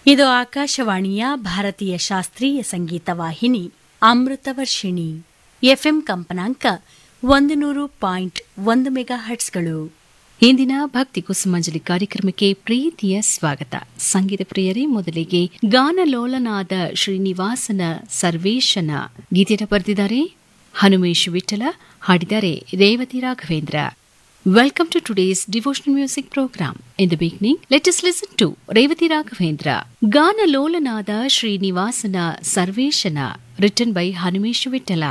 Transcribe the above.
ಇದು ಆಕಾಶವಾಣಿಯ ಭಾರತೀಯ ಶಾಸ್ತ್ರೀಯ ಸಂಗೀತ ವಾಹಿನಿ ಅಮೃತವರ್ಷಿಣಿ ಎಫ್ಎಂ ಕಂಪನಾಂಕ ಒಂದು ನೂರು ಪಾಯಿಂಟ್ ಒಂದು ಮೆಗಾ ಹರ್ಟ್ಸ್ಗಳು ಇಂದಿನ ಭಕ್ತಿ ಕುಸುಮಾಂಜಲಿ ಕಾರ್ಯಕ್ರಮಕ್ಕೆ ಪ್ರೀತಿಯ ಸ್ವಾಗತ ಸಂಗೀತ ಪ್ರಿಯರೇ ಮೊದಲಿಗೆ ಗಾನಲೋಲನಾದ ಶ್ರೀನಿವಾಸನ ಸರ್ವೇಶನ ಗೀತೆಯನ್ನು ಬರೆದಿದ್ದಾರೆ ಹನುಮೇಶ್ ವಿಠಲ ಹಾಡಿದ್ದಾರೆ Revathi Raghavendra welcome to today's devotional music programme in the beginning let us listen to Revathi Raghavendra ಗಾನಲೋಲನಾದ ಶ್ರೀನಿವಾಸನ ಸರ್ವೇಶನ ರಿಟನ್ ಬೈ ಹನುಮೇಶ್ ವಿಠಲ